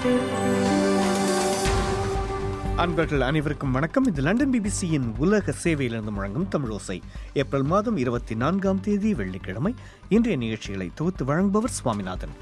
அன்பர்கள் அனைவருக்கும் வணக்கம் இது லண்டன் பிபிசியின் உலக சேவையிலிருந்து முழங்கும் தமிழோசை ஏப்ரல் மாதம் இருபத்தி நான்காம் தேதி வெள்ளிக்கிழமை இன்றைய நிகழ்ச்சிகளை தொகுத்து வழங்குபவர் சுவாமிநாதன்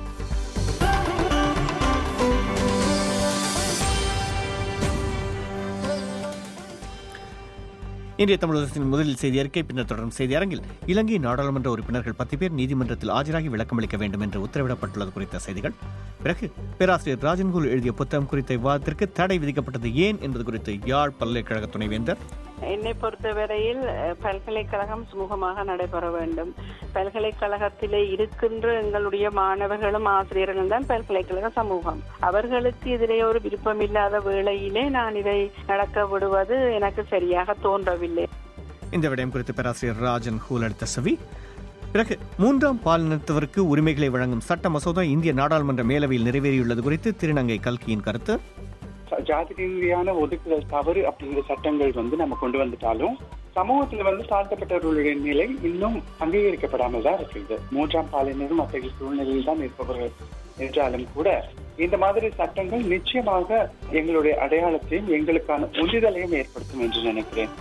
இன்றைய தமிழகத்தின் முதலில் செய்தி அறிக்கை பின்னர் தொடரும் செய்தி அரங்கில் இலங்கை நாடாளுமன்ற உறுப்பினர்கள் பத்து பேர் நீதிமன்றத்தில் ஆஜராகி விளக்கமளிக்க வேண்டும் என்று உத்தரவிடப்பட்டுள்ளது குறித்த செய்திகள் பிறகு பேராசிரியர் ராஜன்குல் எழுதிய புத்தகம் குறித்த விவாதத்திற்கு தடை விதிக்கப்பட்டது ஏன் என்பது குறித்து யாழ் பல்கலைக்கழக துணைவேந்தர் என்னை பொறுத்தவரையில் அஹ், பல்கலைக்கழகம் சுமூகமாக நடைபெற வேண்டும் பல்கலைக்கழகத்திலே இருக்கின்ற எங்களுடைய மாணவர்களும் ஆசிரியர்களும் தான் பல்கலைக்கழக சமூகம் அவர்களுக்கு இதிலே ஒரு விருப்பம் இல்லாத வேளையிலே நான் இதை நடக்க விடுவது எனக்கு சரியாக தோன்றவில்லை இந்த விடயம் குறித்து பேராசிரியர் ராஜன் ஹூல் அளித்த செவி பிறகு மூன்றாம் பாலினத்தவருக்கு உரிமைகளை வழங்கும் சட்ட மசோதா இந்திய நாடாளுமன்ற மேலவையில் நிறைவேறியுள்ளது குறித்து திருநங்கை கல்கியின் கருத்து ஜாதி ரீதியான ஒதுக்குதல் தவறு அப்படிங்கிற சட்டங்கள் வந்து நம்ம கொண்டு வந்துட்டாலும் சமூகத்துல வந்து தாழ்த்தப்பட்டவர்களுடைய நிலை இன்னும் அங்கீகரிக்கப்படாமல் தான் இருக்குது மூன்றாம் பாலினரும் அத்தகைய சூழ்நிலையில் தான் இருப்பவர்கள் என்றாலும் கூட இந்த மாதிரி சட்டங்கள் நிச்சயமாக எங்களுடைய அடையாளத்தையும் எங்களுக்கான உந்துதலையும் ஏற்படுத்தும் என்று நினைக்கிறேன்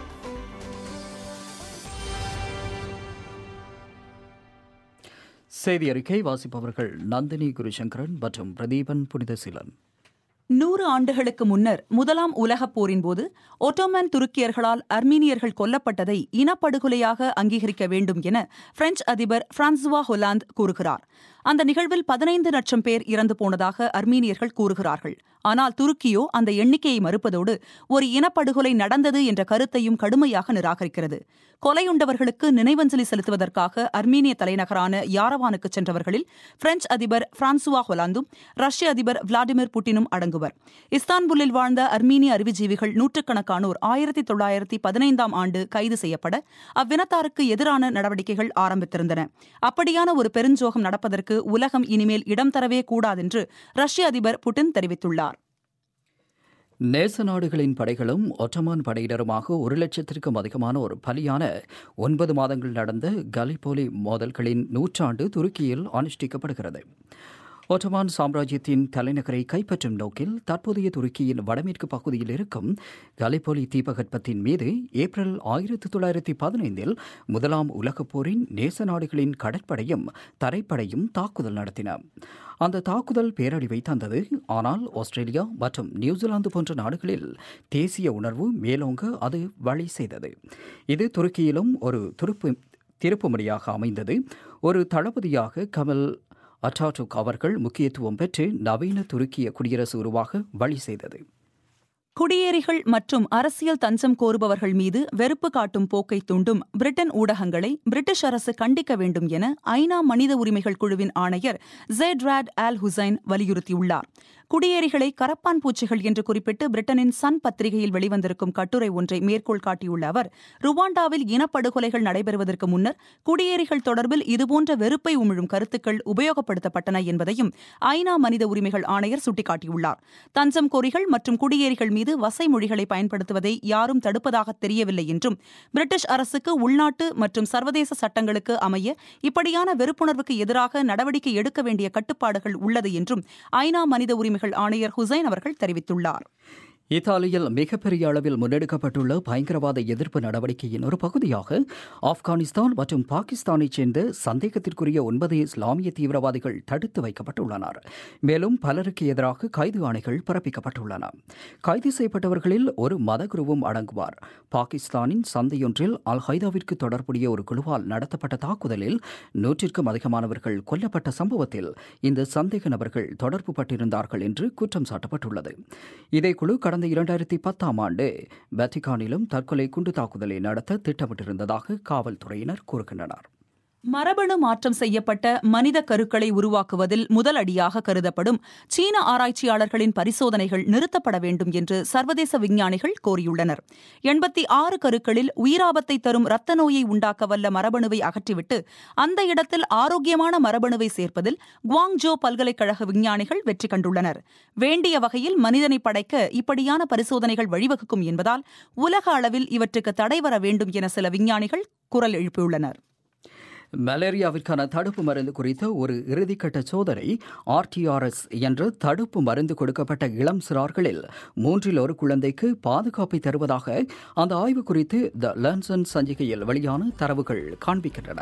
செய்தி அறிக்கை வாசிப்பவர்கள் நந்தினி குருசங்கரன் மற்றும் பிரதீபன் புனிதசீலன் நூறு ஆண்டுகளுக்கு முன்னர் முதலாம் உலகப் போரின் போது ஒட்டோமன் துருக்கியர்களால் அர்மீனியர்கள் கொல்லப்பட்டதை இனப்படுகொலையாக அங்கீகரிக்க வேண்டும் என பிரெஞ்சு அதிபர் பிரான்சுவா ஹொலாந்து கூறுகிறார் அந்த நிகழ்வில் பதினைந்து லட்சம் பேர் இறந்து போனதாக அர்மீனியர்கள் கூறுகிறார்கள் ஆனால் துருக்கியோ அந்த எண்ணிக்கையை மறுப்பதோடு ஒரு இனப்படுகொலை நடந்தது என்ற கருத்தையும் கடுமையாக நிராகரிக்கிறது கொலையுண்டவர்களுக்கு நினைவஞ்சலி செலுத்துவதற்காக அர்மீனிய தலைநகரான யாரவானுக்கு சென்றவர்களில் பிரெஞ்சு அதிபர் பிரான்சுவா ஹொலாந்தும் ரஷ்ய அதிபர் விளாடிமிர் புட்டினும் அடங்குவர் இஸ்தான்புல்லில் வாழ்ந்த அர்மீனிய அறிவுஜீவிகள் நூற்றுக்கணக்கானோர் ஆயிரத்தி தொள்ளாயிரத்தி பதினைந்தாம் ஆண்டு கைது செய்யப்பட அவ்வினத்தாருக்கு எதிரான நடவடிக்கைகள் ஆரம்பித்திருந்தன அப்படியான ஒரு பெருஞ்சோகம் நடப்பதற்கு உலகம் இனிமேல் இடம் தரவே கூடாதென்று ரஷ்ய அதிபர் புட்டின் தெரிவித்துள்ளார் நேச நாடுகளின் படைகளும் ஒட்டமான் படையினருமாக ஒரு லட்சத்திற்கும் அதிகமானோர் பலியான ஒன்பது மாதங்கள் நடந்த கலிபோலி மோதல்களின் நூற்றாண்டு துருக்கியில் அனுஷ்டிக்கப்படுகிறது ஒட்டமான் சாம்ராஜ்யத்தின் தலைநகரை கைப்பற்றும் நோக்கில் தற்போதைய துருக்கியின் வடமேற்கு பகுதியில் இருக்கும் கலிபோலி தீபகற்பத்தின் மீது ஏப்ரல் ஆயிரத்தி தொள்ளாயிரத்தி பதினைந்தில் முதலாம் உலகப் போரின் நேச நாடுகளின் கடற்படையும் தரைப்படையும் தாக்குதல் நடத்தின அந்த தாக்குதல் பேரழிவை தந்தது ஆனால் ஆஸ்திரேலியா மற்றும் நியூசிலாந்து போன்ற நாடுகளில் தேசிய உணர்வு மேலோங்க அது வழி செய்தது இது துருக்கியிலும் ஒரு துருப்பு திருப்புமுறையாக அமைந்தது ஒரு தளபதியாக கமல் அட்டாட்டுக் அவர்கள் முக்கியத்துவம் பெற்று நவீன துருக்கிய குடியரசு உருவாக வழி செய்தது குடியேறிகள் மற்றும் அரசியல் தஞ்சம் கோருபவர்கள் மீது வெறுப்பு காட்டும் போக்கை தூண்டும் பிரிட்டன் ஊடகங்களை பிரிட்டிஷ் அரசு கண்டிக்க வேண்டும் என ஐநா மனித உரிமைகள் குழுவின் ஆணையர் ஜெட் ராட் ஆல் ஹுசைன் வலியுறுத்தியுள்ளார் குடியேறிகளை கரப்பான் பூச்சிகள் என்று குறிப்பிட்டு பிரிட்டனின் சன் பத்திரிகையில் வெளிவந்திருக்கும் கட்டுரை ஒன்றை மேற்கோள் காட்டியுள்ள அவர் ருவாண்டாவில் இனப்படுகொலைகள் நடைபெறுவதற்கு முன்னர் குடியேறிகள் தொடர்பில் இதுபோன்ற வெறுப்பை உமிழும் கருத்துக்கள் உபயோகப்படுத்தப்பட்டன என்பதையும் ஐநா மனித உரிமைகள் ஆணையர் சுட்டிக்காட்டியுள்ளார் தஞ்சம் கோரிகள் மற்றும் குடியேறிகள் மீது வசை மொழிகளை பயன்படுத்துவதை யாரும் தடுப்பதாக தெரியவில்லை என்றும் பிரிட்டிஷ் அரசுக்கு உள்நாட்டு மற்றும் சர்வதேச சட்டங்களுக்கு அமைய இப்படியான வெறுப்புணர்வுக்கு எதிராக நடவடிக்கை எடுக்க வேண்டிய கட்டுப்பாடுகள் உள்ளது என்றும் ஐநா மனித உரிமைகள் ஆணையர் ஹுசைன் அவர்கள் தெரிவித்துள்ளார் இத்தாலியில் மிகப்பெரிய அளவில் முன்னெடுக்கப்பட்டுள்ள பயங்கரவாத எதிர்ப்பு நடவடிக்கையின் ஒரு பகுதியாக ஆப்கானிஸ்தான் மற்றும் பாகிஸ்தானைச் சேர்ந்த சந்தேகத்திற்குரிய ஒன்பது இஸ்லாமிய தீவிரவாதிகள் தடுத்து வைக்கப்பட்டுள்ளனர் மேலும் பலருக்கு எதிராக கைது ஆணைகள் பிறப்பிக்கப்பட்டுள்ளன கைது செய்யப்பட்டவர்களில் ஒரு மதகுருவும் அடங்குவார் பாகிஸ்தானின் சந்தையொன்றில் அல் ஹைதாவிற்கு தொடர்புடைய ஒரு குழுவால் நடத்தப்பட்ட தாக்குதலில் நூற்றிற்கும் அதிகமானவர்கள் கொல்லப்பட்ட சம்பவத்தில் இந்த சந்தேக நபர்கள் தொடர்பு பட்டிருந்தார்கள் என்று குற்றம் சாட்டப்பட்டுள்ளது இதே குழு கடந்த இரண்டாயிரத்தி பத்தாம் ஆண்டு வத்திகானிலும் தற்கொலை குண்டு தாக்குதலை நடத்த திட்டமிட்டிருந்ததாக காவல்துறையினர் கூறுகின்றனர் மரபணு மாற்றம் செய்யப்பட்ட மனித கருக்களை உருவாக்குவதில் முதல் அடியாக கருதப்படும் சீன ஆராய்ச்சியாளர்களின் பரிசோதனைகள் நிறுத்தப்பட வேண்டும் என்று சர்வதேச விஞ்ஞானிகள் கோரியுள்ளனர் எண்பத்தி ஆறு கருக்களில் உயிராபத்தை தரும் இரத்த நோயை உண்டாக்க வல்ல மரபணுவை அகற்றிவிட்டு அந்த இடத்தில் ஆரோக்கியமான மரபணுவை சேர்ப்பதில் குவாங்ஜோ பல்கலைக்கழக விஞ்ஞானிகள் வெற்றி கண்டுள்ளனர் வேண்டிய வகையில் மனிதனை படைக்க இப்படியான பரிசோதனைகள் வழிவகுக்கும் என்பதால் உலக அளவில் இவற்றுக்கு தடை வர வேண்டும் என சில விஞ்ஞானிகள் குரல் எழுப்பியுள்ளனர் மலேரியாவிற்கான தடுப்பு மருந்து குறித்த ஒரு இறுதிக்கட்ட சோதனை ஆர்டிஆர்எஸ் என்ற தடுப்பு மருந்து கொடுக்கப்பட்ட இளம் சிறார்களில் மூன்றில் ஒரு குழந்தைக்கு பாதுகாப்பை தருவதாக அந்த ஆய்வு குறித்து த லன்சன் சஞ்சிகையில் வெளியான தரவுகள் காண்பிக்கின்றன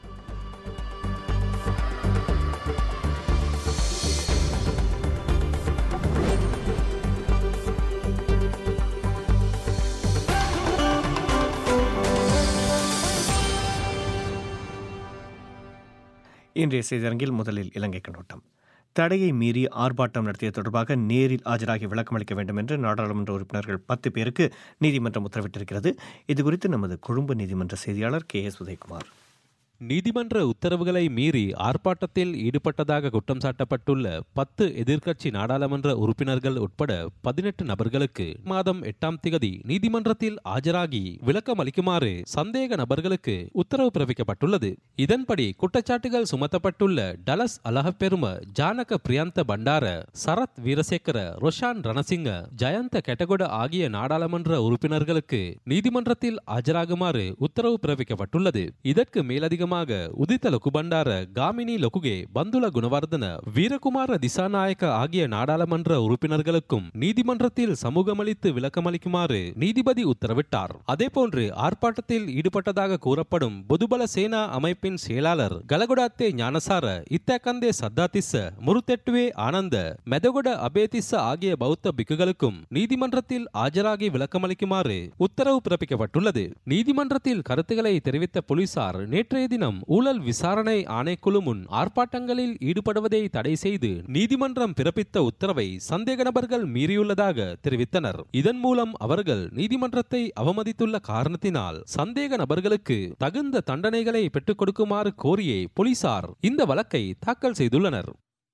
இன்றைய செய்தியரங்கில் முதலில் இலங்கை கண்ணோட்டம் தடையை மீறி ஆர்ப்பாட்டம் நடத்திய தொடர்பாக நேரில் ஆஜராகி விளக்கமளிக்க வேண்டும் என்று நாடாளுமன்ற உறுப்பினர்கள் பத்து பேருக்கு நீதிமன்றம் உத்தரவிட்டிருக்கிறது இதுகுறித்து நமது கொழும்பு நீதிமன்ற செய்தியாளர் கே எஸ் உதயகுமார் நீதிமன்ற உத்தரவுகளை மீறி ஆர்ப்பாட்டத்தில் ஈடுபட்டதாக குற்றம் சாட்டப்பட்டுள்ள பத்து எதிர்க்கட்சி நாடாளுமன்ற உறுப்பினர்கள் உட்பட பதினெட்டு நபர்களுக்கு மாதம் எட்டாம் திகதி நீதிமன்றத்தில் ஆஜராகி விளக்கம் அளிக்குமாறு சந்தேக நபர்களுக்கு உத்தரவு பிறப்பிக்கப்பட்டுள்ளது இதன்படி குற்றச்சாட்டுகள் சுமத்தப்பட்டுள்ள டலஸ் அலஹப்பெரும ஜானக பிரியாந்த பண்டார சரத் வீரசேகர ரொஷான் ரணசிங்க ஜயந்த கெட்டகொட ஆகிய நாடாளுமன்ற உறுப்பினர்களுக்கு நீதிமன்றத்தில் ஆஜராகுமாறு உத்தரவு பிறப்பிக்கப்பட்டுள்ளது இதற்கு மேலதிகமாக உதித்த லொகுபண்டார காமினி லொகுகே பந்துல குணவர்தன வீரகுமார திசாநாயக்க ஆகிய நாடாளுமன்ற உறுப்பினர்களுக்கும் நீதிமன்றத்தில் சமூகமளித்து விளக்கமளிக்குமாறு நீதிபதி உத்தரவிட்டார் அதேபோன்று ஆர்ப்பாட்டத்தில் ஈடுபட்டதாக கூறப்படும் பொதுபல சேனா அமைப்பின் செயலாளர் கலகுடாத்தே ஞானசார இத்தக்கந்தே சத்தாதிஸ்ஸ முருத்தெட்டுவே ஆனந்த மெதகுட அபேதிஸ்ஸ ஆகிய பௌத்த பிக்குகளுக்கும் நீதிமன்றத்தில் ஆஜராகி விளக்கமளிக்குமாறு உத்தரவு பிறப்பிக்கப்பட்டுள்ளது நீதிமன்றத்தில் கருத்துக்களை தெரிவித்த போலீசார் நேற்றைய தினம் ஊழல் விசாரணை ஆணைக்குழு முன் ஆர்ப்பாட்டங்களில் ஈடுபடுவதை தடை செய்து நீதிமன்றம் பிறப்பித்த உத்தரவை சந்தேக நபர்கள் மீறியுள்ளதாக தெரிவித்தனர் இதன் மூலம் அவர்கள் நீதிமன்றத்தை அவமதித்துள்ள காரணத்தினால் சந்தேக நபர்களுக்கு தகுந்த தண்டனைகளை பெற்றுக் கொடுக்குமாறு கோரியே போலீசார் இந்த வழக்கை தாக்கல் செய்துள்ளனர்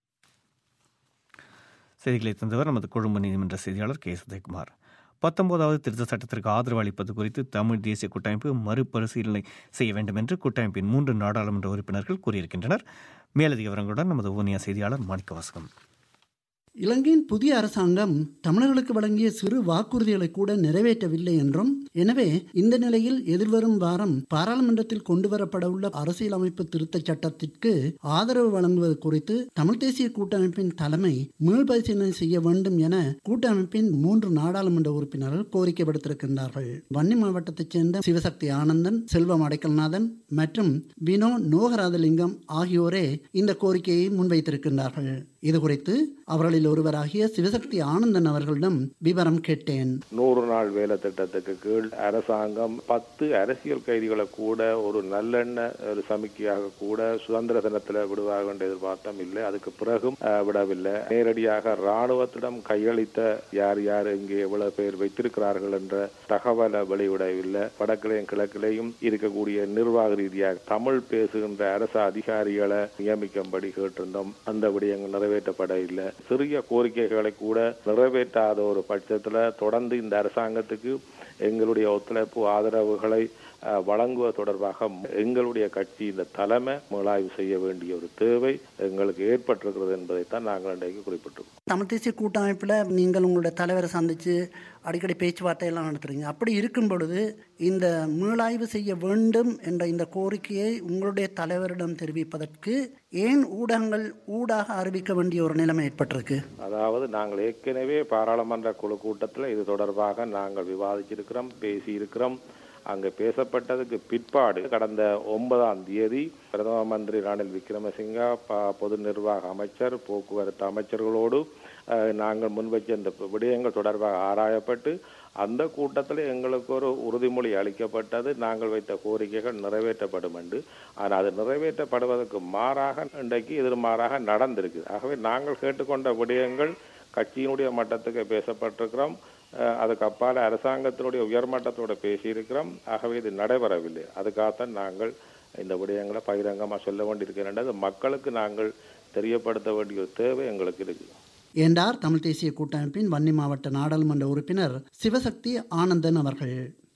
செய்திகளை தந்தவர் நமது கொழும்பு நீதிமன்ற செய்தியாளர் கே சுதயகுமார் பத்தொன்பதாவது திருத்த சட்டத்திற்கு ஆதரவு அளிப்பது குறித்து தமிழ் தேசிய கூட்டமைப்பு மறுபரிசீலனை செய்ய வேண்டும் என்று கூட்டமைப்பின் மூன்று நாடாளுமன்ற உறுப்பினர்கள் கூறியிருக்கின்றனர் மேலதிக விவரங்களுடன் நமது ஊனியா செய்தியாளர் மாணிக்கவாசகம் இலங்கையின் புதிய அரசாங்கம் தமிழர்களுக்கு வழங்கிய சிறு வாக்குறுதிகளை கூட நிறைவேற்றவில்லை என்றும் எனவே இந்த நிலையில் எதிர்வரும் வாரம் பாராளுமன்றத்தில் கொண்டுவரப்பட உள்ள அரசியலமைப்பு திருத்தச் சட்டத்திற்கு ஆதரவு வழங்குவது குறித்து தமிழ் தேசிய கூட்டமைப்பின் தலைமை மீள்பரிசீலனை செய்ய வேண்டும் என கூட்டமைப்பின் மூன்று நாடாளுமன்ற உறுப்பினர்கள் கோரிக்கை விடுத்திருக்கின்றார்கள் வன்னி மாவட்டத்தைச் சேர்ந்த சிவசக்தி ஆனந்தன் செல்வம் அடைக்கல்நாதன் மற்றும் வினோ நோகராதலிங்கம் ஆகியோரே இந்த கோரிக்கையை முன்வைத்திருக்கின்றார்கள் இது குறித்து அவர்களில் ஒருவராகிய சிவசக்தி ஆனந்தன் அவர்களிடம் விவரம் கேட்டேன் நூறு நாள் வேலை திட்டத்துக்கு கீழ் அரசாங்கம் பத்து அரசியல் கைதிகளை கூட ஒரு நல்லெண்ண ஒரு சமிக்கையாக கூட சுதந்திர தினத்துல விடுவாக என்று எதிர்பார்த்தோம் இல்லை அதுக்கு பிறகும் அஹ், விடவில்லை நேரடியாக ராணுவத்திடம் கையளித்த யார் யார் இங்கே எவ்வளவு பேர் வைத்திருக்கிறார்கள் என்ற தகவலை வெளியிடவில்லை வடக்கிலையும் கிழக்கிலையும் இருக்கக்கூடிய நிர்வாக ரீதியாக தமிழ் பேசுகின்ற அரசு அதிகாரிகளை நியமிக்கும்படி கேட்டிருந்தோம் அந்த விடயங்கள் நிறைவேற்றப்பட இல்லை சிறிய கோரிக்கைகளை கூட நிறைவேற்றாத ஒரு பட்சத்துல தொடர்ந்து இந்த அரசாங்கத்துக்கு எங்களுடைய ஒத்துழைப்பு ஆதரவுகளை அஹ், வழங்குவது தொடர்பாக எங்களுடைய கட்சி இந்த தலைமை மீளாய்வு செய்ய வேண்டிய ஒரு தேவை எங்களுக்கு ஏற்பட்டிருக்கிறது என்பதைத்தான் நாங்கள் இன்றைக்கு குறிப்பிட்டிருக்கோம் தமிழ் தேசிய கூட்டமைப்பில் நீங்கள் உங்களுடைய தலைவரை சந்தித்து அடிக்கடி பேச்சுவார்த்தை எல்லாம் நடத்துறீங்க அப்படி இருக்கும் பொழுது இந்த மீளாய்வு செய்ய வேண்டும் என்ற இந்த கோரிக்கையை உங்களுடைய தலைவரிடம் தெரிவிப்பதற்கு ஏன் ஊடகங்கள் ஊடாக அறிவிக்க வேண்டிய ஒரு நிலைமை ஏற்பட்டிருக்கு அதாவது நாங்கள் ஏற்கனவே பாராளுமன்ற குழு கூட்டத்தில் இது தொடர்பாக நாங்கள் விவாதிச்சிருக்கிறோம் பேசியிருக்கிறோம் அங்கு பேசப்பட்டதுக்கு பிற்பாடு கடந்த ஒன்பதாம் தேதி பிரதம மந்திரி ரணில் விக்ரமசிங்கா ப- பொது நிர்வாக அமைச்சர் போக்குவரத்து அமைச்சர்களோடு அஹ், நாங்கள் முன்வைச்ச இந்த விடயங்கள் தொடர்பாக ஆராயப்பட்டு அந்த கூட்டத்தில் எங்களுக்கு ஒரு உறுதிமொழி அளிக்கப்பட்டது நாங்கள் வைத்த கோரிக்கைகள் நிறைவேற்றப்படும் என்று ஆனால் அது நிறைவேற்றப்படுவதற்கு மாறாக இன்றைக்கு எதிர்மாறாக நடந்திருக்கு ஆகவே நாங்கள் கேட்டுக்கொண்ட விடயங்கள் கட்சியினுடைய மட்டத்துக்கு பேசப்பட்டிருக்கிறோம் அஹ், அதுக்கு அப்பால அரசாங்கத்தினுடைய உயர்மட்டத்தோட பேசியிருக்கிறோம் ஆகவே இது நடைபெறவில்லை அதுக்காகத்தான் நாங்கள் இந்த விடயங்களை பகிரங்கமாக சொல்ல வேண்டியிருக்கிறது மக்களுக்கு நாங்கள் தெரியப்படுத்த வேண்டிய ஒரு தேவை எங்களுக்கு இருக்கு என்றார் தமிழ் தேசிய கூட்டமைப்பின் வன்னி மாவட்ட நாடாளுமன்ற உறுப்பினர் சிவசக்தி ஆனந்தன் அவர்கள்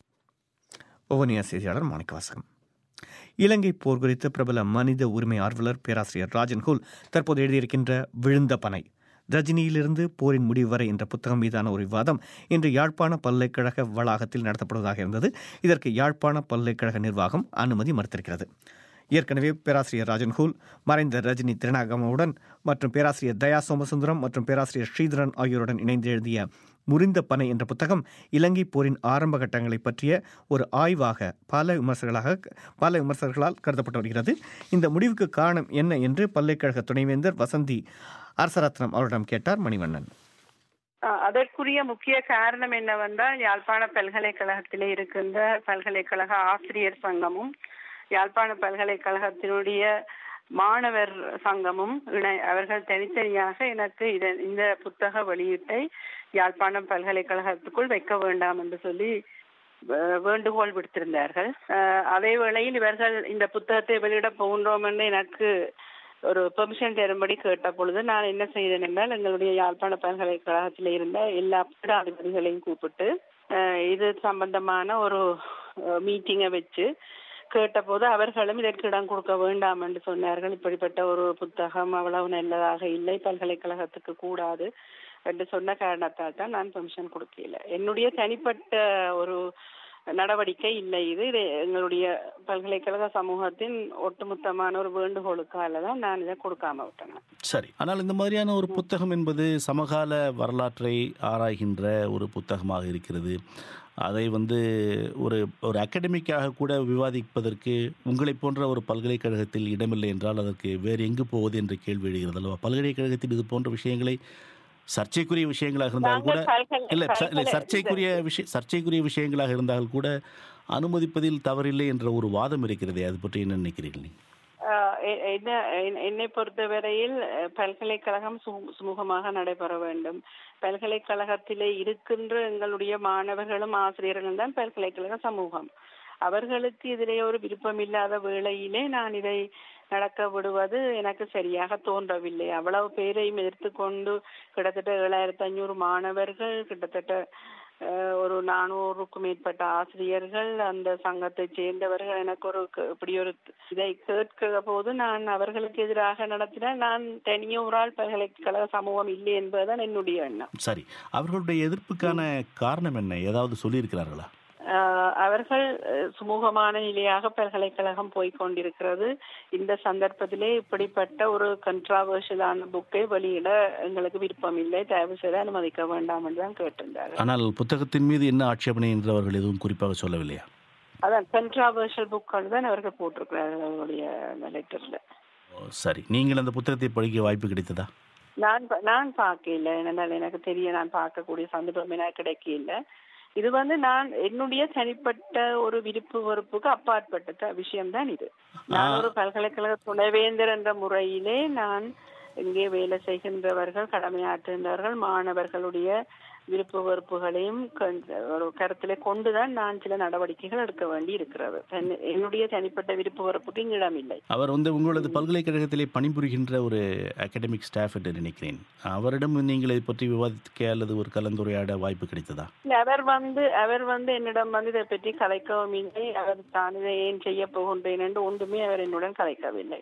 ஒவனியா செய்தியாளர் மாணிக்கவாசகம் இலங்கை போர் குறித்த பிரபல மனித உரிமை ஆர்வலர் பேராசிரியர் ராஜன் ஹூல் தற்போது எழுதியிருக்கின்ற விழுந்த பனை ரஜினியிலிருந்து போரின் முடிவு வரை என்ற புத்தகம் மீதான ஒரு விவாதம் இன்று யாழ்ப்பாண பல்கலைக்கழக வளாகத்தில் நடத்தப்படுவதாக இருந்தது இதற்கு யாழ்ப்பாண பல்கலைக்கழக நிர்வாகம் அனுமதி மறுத்திருக்கிறது ஏற்கனவே பேராசிரியர் ராஜன் ஹூல் மறைந்த ரஜினி திருநாகமாவுடன் மற்றும் பேராசிரியர் தயா சோமசுந்தரம் மற்றும் பேராசிரியர் ஸ்ரீதரன் ஆகியோருடன் இணைந்து எழுதிய முறிந்த பனை என்ற புத்தகம் இலங்கை போரின் ஆரம்ப கட்டங்களை பற்றிய ஒரு ஆய்வாக பல விமர்சகர்களாக பல விமர்சகர்களால் கருதப்பட்டு வருகிறது இந்த முடிவுக்கு காரணம் என்ன என்று பல்கலைக்கழக துணைவேந்தர் வசந்தி அரசரத்னம் அவரிடம் கேட்டார் மணிவண்ணன் அஹ் அதற்குரிய முக்கிய காரணம் என்னவென்றால் யாழ்ப்பாண பல்கலைக்கழகத்திலே இருக்கின்ற பல்கலைக்கழக ஆசிரியர் சங்கமும் யாழ்ப்பாண பல்கலைக்கழகத்தினுடைய மாணவர் சங்கமும் இணை அவர்கள் தனித்தனியாக எனக்கு இத இந்த புத்தக வெளியீட்டை யாழ்ப்பாணம் பல்கலைக்கழகத்துக்குள் வைக்க வேண்டாம் என்று சொல்லி வே- வேண்டுகோள் விடுத்திருந்தார்கள் அஹ் அதே வேளையில் இவர்கள் இந்த புத்தகத்தை வெளியிட போகின்றோம் என்று எனக்கு ஒரு பெர்மிஷன் தரும்படி கேட்ட பொழுது நான் என்ன செய்தேன் என்றால் எங்களுடைய யாழ்ப்பாண பல்கலைக்கழகத்தில் இருந்த எல்லா பீடாதிபதிகளையும் கூப்பிட்டு அஹ், இது சம்பந்தமான ஒரு மீட்டிங்கை வச்சு கேட்டபோது அவர்களும் இதற்கு இடம் கொடுக்க வேண்டாம் என்று சொன்னார்கள் இப்படிப்பட்ட ஒரு புத்தகம் அவ்வளவு நல்லதாக இல்லை பல்கலைக்கழகத்துக்கு கூடாது என்று சொன்ன காரணத்தால் தான் நான் பெர்மிஷன் கொடுக்கல என்னுடைய தனிப்பட்ட ஒரு நடவடிக்கை இல்லை இது இது எங்களுடைய பல்கலைக்கழக சமூகத்தின் ஒட்டுமொத்தமான ஒரு வேண்டுகோளுக்கால தான் நான் இதை கொடுக்காம விட்டேன் சரி ஆனால் இந்த மாதிரியான ஒரு புத்தகம் என்பது சமகால வரலாற்றை ஆராய்கின்ற ஒரு புத்தகமாக இருக்கிறது அதை வந்து ஒரு ஒரு அகடமிக்காக கூட விவாதிப்பதற்கு உங்களைப் போன்ற ஒரு பல்கலைக்கழகத்தில் இடமில்லை என்றால் அதற்கு வேறு எங்கு போவது என்ற கேள்வி எழுகிறது அல்லவா பல்கலைக்கழகத்தில் இது போன்ற விஷயங்களை சர்ச்சைக்குரிய விஷயங்களாக இருந்தால் கூட நாங்கள் பல்கலை- இல்லை ச- இல்லை பல்கலை- சர்ச்சைக்குரிய விஷய சர்ச்சைக்குரிய விஷயங்களாக இருந்தால் கூட அனுமதிப்பதில் தவறில்லை என்ற ஒரு வாதம் இருக்கிறதே அது பற்றி என்ன நினைக்கிறீர்கள் நீங்கள் ஆஹ் எ- என்ன என்- என்னை பொறுத்தவரையில் அஹ், பல்கலைக்கழகம் சு- சுமூகமாக நடைபெற வேண்டும் பல்கலைக்கழகத்திலே இருக்கின்ற எங்களுடைய மாணவர்களும் ஆசிரியர்களும் தான் பல்கலைக்கழக சமூகம் அவர்களுக்கு இதிலே ஒரு விருப்பம் இல்லாத வேளையிலே நான் இதை நடக்க விடுவது எனக்கு சரியாக தோன்றவில்லை அவ்வளவு பேரையும் எதிர்த்து கொண்டு கிட்டத்தட்ட ஏழாயிரத்தி ஐநூறு மாணவர்கள் கிட்டத்தட்ட அஹ், ஒரு நானூறுக்கும் மேற்பட்ட ஆசிரியர்கள் அந்த சங்கத்தை சேர்ந்தவர்கள் எனக்கு ஒரு க- இப்படி ஒரு இதை கேட்கிற போது நான் அவர்களுக்கு எதிராக நடத்தினால் நான் தனியே ஒரு ஆள் பல்கலைக்கழக சமூகம் இல்லை என்பதுதான் என்னுடைய எண்ணம் சரி அவர்களுடைய எதிர்ப்புக்கான காரணம் என்ன ஏதாவது சொல்லியிருக்கிறார்களா ஆஹ் அவர்கள் அஹ், சுமூகமான நிலையாக பல்கலைக்கழகம் போய்க் கொண்டிருக்கிறது இந்த சந்தர்ப்பத்திலே இப்படிப்பட்ட ஒரு கன்ட்ராவர்ஷியலான புக்கை வெளியிட எங்களுக்கு விருப்பம் இல்லை தயவு செய்து அனுமதிக்க வேண்டாம் என்று தான் கேட்டிருந்தார்கள் ஆனால் புத்தகத்தின் மீது என்ன ஆட்சேபனை என்று அவர்கள் எதுவும் குறிப்பாக சொல்லவில்லையா அதான் கன்ட்ராவர்ஷியல் புக்கள் தான் அவர்கள் போட்டிருக்கிறார்கள் அவருடைய லெட்டர்ல ஓ, சரி நீங்கள் அந்த புத்தகத்தை படிக்க வாய்ப்பு கிடைத்ததா நான் ப- நான் பார்க்கல என்னால் எனக்கு தெரிய நான் பார்க்கக்கூடிய சந்தர்ப்பம் எனக்கு கிடைக்கல இது வந்து நான் என்னுடைய தனிப்பட்ட ஒரு விருப்பு வெறுப்புக்கு அப்பாற்பட்ட விஷயம்தான் இது நான் ஒரு பல்கலைக்கழக துணைவேந்தர் என்ற முறையிலே நான் இங்கே வேலை செய்கின்றவர்கள் கடமையாற்றுகின்றவர்கள் மாணவர்களுடைய விருப்பு வெறுப்புகளையும் கண்- ஒரு கருத்திலே கொண்டுதான் நான் சில நடவடிக்கைகள் எடுக்க வேண்டி இருக்கிறது தன்- என்னுடைய தனிப்பட்ட விருப்பு வெறுப்புக்கு இங்கு இடமில்லை அவர் வந்து உங்களது பல்கலைக்கழகத்திலே பணிபுரிகின்ற ஒரு அகாடமிக் ஸ்டாஃப் என்று நினைக்கிறேன் அவரிடம் நீங்கள் இதை பற்றி விவாதிக்க அல்லது ஒரு கலந்துரையாட வாய்ப்பு கிடைத்ததா இல்ல, அவர் வந்து அவர் வந்து என்னிடம் வந்து இதை பற்றி கலைக்கவும் இல்லை அவர் தான் இதை ஏன் செய்ய போகின்றேன் என்று ஒன்றுமே அவர் என்னுடன் கலைக்கவில்லை